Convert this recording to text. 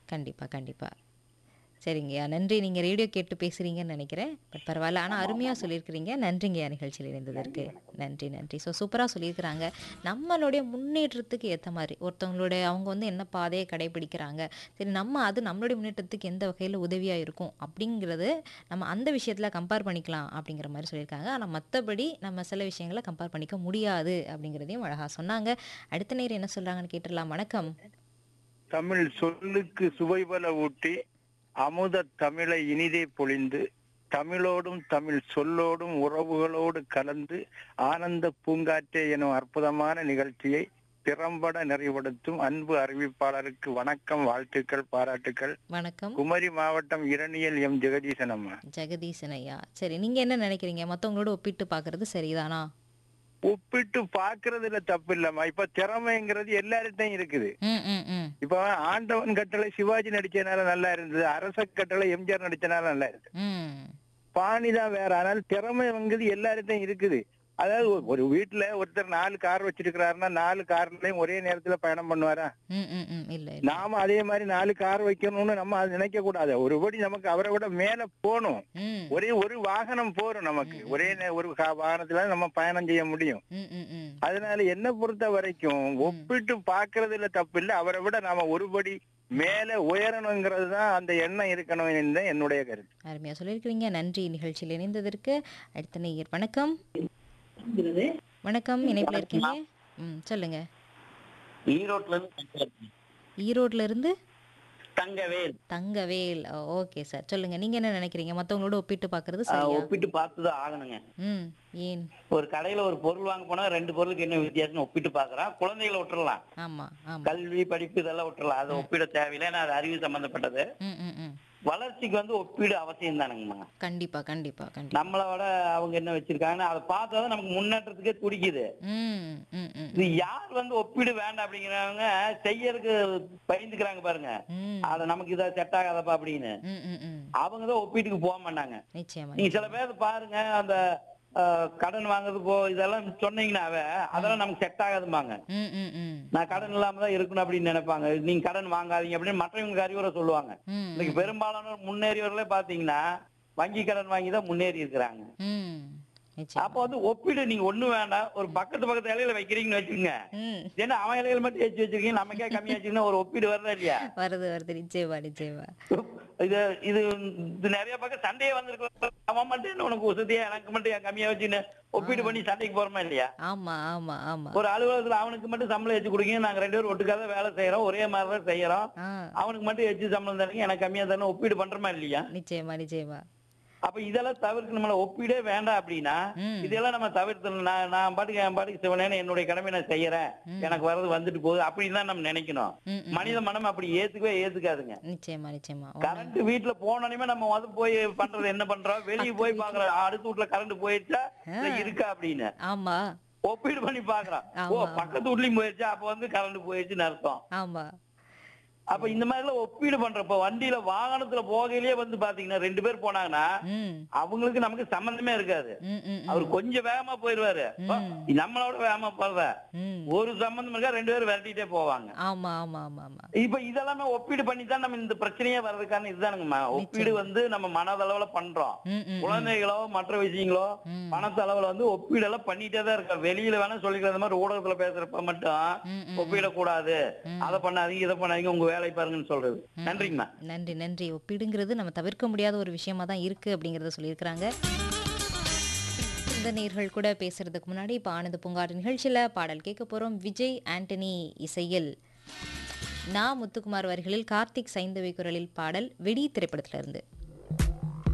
கண்டிப்பா, கண்டிப்பா. சரிங்கய்யா. நன்றி. நீங்க ரேடியோ கேட்டு பேசுறீங்கன்னு நெனைக்கிறேன். பட் பரவால்ல. ஆனா அருமையா சொல்லியிருக்கிறீங்க. நன்றிங்கய்யா நிகழ்ச்சியில இணைந்ததற்கு. நன்றி, நன்றி. ஸோ சூப்பரா சொல்லியிருக்கிறாங்க. நம்மளுடைய முன்னேற்றத்துக்கு ஏத்த மாரி, ஒருத்தவங்களுடைய அவங்க வந்து என்ன பாதைய கடைபிடிக்கிறாங்க. சரி நம்ம அது நம்மளுடைய முன்னேற்றத்துக்கு எந்த வகையில உதவியா இருக்கும் அப்படிங்கிறது, நம்ம அந்த விஷயத்துல கம்பேர் பண்ணிக்கலாம் அப்படிங்கிற மாரி சொல்லியிருக்காங்க. ஆனா மத்தபடி நம்ம சில விஷயங்கள கம்பேர் பண்ணிக்க முடியாது அப்படிங்கிறதையும் அழகா சொன்னாங்க. அடுத்த நேயர் என்ன சொல்றாங்கன்னு கேட்டுறலாம். வணக்கம். தமிழ் சொல்லுக்கு சுவைபல ஊட்டி அமுத தமிழை இனிதே பொழிந்து தமிழோடும் தமிழ் சொல்லோடும் உறவுகளோடு கலந்து ஆனந்த பூங்காற்றே எனும் அற்புதமான நிகழ்ச்சியை திறம்பட நிறைவுபடுத்தும் அன்பு அறிவிப்பாளருக்கு வணக்கம் வாழ்த்துக்கள் பாராட்டுக்கள் வணக்கம். குமரி மாவட்டம் இரணியல் எம் ஜெகதீசன் அம்மா ஜெகதீசன் ஐயா. சரி நீங்க என்ன நினைக்கிறீங்க? மத்தவங்களோட ஒப்பிட்டு பார்க்கறது சரிதானா? ஒப்பிட்டு பாக்குறதுல தப்பு இல்லம்மா இப்ப திறமைங்கிறது எல்லார்கிட்டையும் இருக்குது ம், ம், ம். இப்ப ஆண்டவன் கட்டளை சிவாஜி நடிச்சதுனால நல்லா இருந்தது அரச கட்டளை எம்ஜிஆர் நடிச்சனால நல்லா இருக்கு ம். பாணி தான் வேற ஆனால் திறமை வந்து எல்லார்கிட்டையும் இருக்குது அதாவது ஒரு- ஒரு வீட்டுல ஒருத்தர் நாலு கார் வச்சிருக்கிறாருன்னா நாலு கார்லயும் ஒரே நேரத்துல பயணம் பண்ணுவாரா ம், ம், ம். இல்ல, இல்ல. நாம அதே மாதிரி நாலு கார் வைக்கணும்னு நம்ம அது நினைக்க கூடாது ஒருபடி நமக்கு அவரை விட மேல போகணும் ம். ஒரே ஒரு வாகனம் போறோம் நமக்கு ஒரே நே- ஒரு கா- வாகனத்துல நம்ம பயணம் செய்ய முடியும் ம், ம், ம். அதனால என்ன பொறுத்த வரைக்கும் ஒப்பிட்டு பாக்குறதுல தப்பு இல்ல அவரை விட நாம ஒருபடி மேல உயரணுங்கிறது தான் அந்த எண்ணம் இருக்கணும் என்று என்னுடைய கருத்து அருமையா சொல்லியிருக்கிறீங்க. நன்றி நிகழ்ச்சியில் இணைந்ததற்கு. அடுத்த நேயர் வணக்கம். வணக்கம். இணைப்புல இருக்கீங்க? ம். சொல்லுங்க. ஈரோட்ல இருந்து தங்கவேல். ஈரோட்ல இருந்து தங்கவேல் தங்கவேல். ஓ, ஓகே சார். சொல்லுங்க. நீங்க என்ன நினைக்கிறீங்க? மத்தவங்களோட ஒப்பிட்டு பார்க்கறது ஆ, சரியா? ஒப்பிட்டு பார்த்துதான் ஆகணுங்க ம். ஏன்? ஒரு கடையில ஒரு பொருள் வாங்க போனா ரெண்டு பொருளுக்கு என்ன வித்தியாசம் ஒப்பிட்டு பாக்குறான் குழந்தைகளை விட்டுறலாம் ஆமா, ஆமா. கல்வி படிப்பு இதெல்லாம் விட்டுறலாம் அது ஒப்பிட தேவையில்லை ஏன்னா அது அறிவு சம்பந்தப்பட்டது ம், ம், ம். வளர்ச்சிக்கு வந்து ஒப்பீடு அவசியம் தானுங்கம்மா கண்டிப்பா, கண்டிப்பா, கண்டிப்பா. நம்மளை விட அவங்க என்ன வச்சிருக்காங்கன்னு அதை பார்த்தாதான் நமக்கு முன்னேற்றத்துக்கே துடிக்குது ம், ம், ம். இது யார் வந்து ஒப்பீடு வேண்டாம் அப்படிங்கிறவங்க செய்யறதுக்கு பயந்துக்கிறாங்க பாருங்க ம். அத நமக்கு இதை செட் ஆகாதப்பா அப்படின்னு ம், ம், ம். அவங்க தான் ஒப்பீட்டுக்கு போக மாட்டாங்க நிச்சயமா. நீங்க சில பேர் பாருங்க அந்த அஹ், கடன் வாங்குறது போ இதெல்லாம் சொன்னீங்கன்னாவே அதெல்லாம் நமக்கு செட் ஆகாதும்பாங்க ம், ம், ம். நான் கடன் இல்லாம தான் இருக்கணும் அப்படின்னு நினைப்பாங்க நீங்க கடன் வாங்காதீங்க அப்படின்னு மற்றவங்களுக்கு அறிவுரை சொல்லுவாங்க ம், இன்னைக்கு பெரும்பாலான முன்னேறியவர்களே பாத்தீங்கன்னா வங்கி கடன் வாங்கி தான் முன்னேறி இருக்கிறாங்க ம். நிச்சயமா. அப்போ வந்து ஒப்பீடு நீங்க ஒண்ணு வேண்டாம் ஒரு பக்கத்து பக்கத்து இலையில வைக்கிறீங்கன்னு வச்சுக்கோங்க ம். ஏன்னா அவன் இலையில மட்டும் ஏற்றி வச்சிருக்கீங்க நமக்கே கம்மியா வச்சிருக்கீங்கன்னா ஒரு ஒப்பீடு வருதா இல்லையா வருது வருது நிச்சயமா நிச்சயமா இது இது இது நிறைய பக்கம் சண்டையே வந்திருக்கு அவன் மட்டும் என்ன உனக்கு உசதியா எனக்கு மட்டும் ஏன் கம்மியா வச்சுன்னு ஒப்பீடு பண்ணி சண்டைக்கு போறோமா இல்லையா ஆமா ஆமா ஆமா ஒரு அலுவலகத்துல அவனுக்கு மட்டும் சம்பளம் ஏற்றி கொடுங்க நாங்க ரெண்டு பேரும் ஒட்டுக்காத வேலை செய்யறோம் ஒரே மாதிரி தான் செய்யறோம் ஆ அவனுக்கு மட்டும் ஏற்றி சம்பளம் தரீங்க எனக்கு கம்மியா தானே ஒப்பீடு பண்றோமா இல்லையா நிச்சயமா நிச்சயமா அப்ப இதெல்லாம் தவிர்க்க நம்மள ஒப்பீடே வேண்டாம் அப்படின்னா ம். இதெல்லாம் நம்ம தவிர்த்து நான் நான் பாட்டுக்கு என் பாட்டுக்கு சிவனேன்னு என்னுடைய கடமை நான் செய்யறேன் எனக்கு வர்றது வந்துட்டு போகுது அப்படின்னு தான் நம்ம நினைக்கணும் ம், ம். மனித மனம் அப்படி ஏத்துக்கவே ஏத்துக்காதுங்க நிச்சயமா நிச்சயமா கரண்ட் வீட்டுல போனோடனே நம்ம வந்து போய் பண்றது என்ன பண்றோம் வெளிய போய் பாக்குறோம் அடுத்த வீட்டுல கரண்ட் போயிருச்சா இல்ல இருக்கா அப்படின்னு ஆமா ஒப்பீடு பண்ணி பாக்குறோம் ஓ ஆமா. பக்கத்து வீட்லயும் போயிருச்சா அப்ப வந்து கரண்ட் போயிருச்சுன்னு அர்த்தம் ஆமா அப்ப இந்த மாதிரி எல்லாம் ஒப்பீடு பண்றப்ப வண்டியில வாகனத்துல போகையிலேயே வந்து பாத்தீங்கன்னா ரெண்டு பேர் போனாங்கன்னா ம் அவங்களுக்கு நமக்கு சம்பந்தமே இருக்காது ம் ம் ம். அவர் கொஞ்சம் வேகமா போயிருவாரு ஓ, நம்மளோட வேகமா போறத ம் ஒரு சம்பந்தம் இருக்கா ரெண்டு பேரும் விரட்டிட்டே போவாங்க ஆமா ஆமா ஆமா ஆமா இப்ப இதெல்லாமே ஒப்பீடு பண்ணி தான் நம்ம இந்த பிரச்சனையே வர்றதுக்கான இதுதானுங்கம்மா ஒப்பீடு வந்து நம்ம மனதளவுல பண்றோம் ம் ம் குழந்தைகளோ மற்ற விஷயங்களோ ம். பணத்தளவுல வந்து ஒப்பீடு எல்லாம் பண்ணிட்டே தான் இருக்கா வெளியில வேணா சொல்லிக்கிற மாதிரி ஊடகத்துல பேசுறப்ப மட்டும் ம், ம், ஒப்பிடக்கூடாது அதை பண்ணாதீங்க இதை பண்ணாதீங்க உங்க வேலை பாருங்கன்னு சொல்றது நன்றிங்கம்மா நன்றி நன்றி ஒப்பிடுங்கிறது நம்ம தவிர்க்க முடியாத ஒரு விஷயமா தான் இருக்கு அப்படிங்கறத சொல்லியிருக்கிறாங்க இந்த நேர்கள் கூட பேசுறதுக்கு முன்னாடி இப்போ ஆனந்த பூங்காடு நிகழ்ச்சியில பாடல் கேட்க போறோம் விஜய் ஆண்டனி இசையில் நா முத்துக்குமார் வரிகளில் கார்த்திக் சைந்தவி குரலில் பாடல் வெடி திரைப்படத்துல இருந்து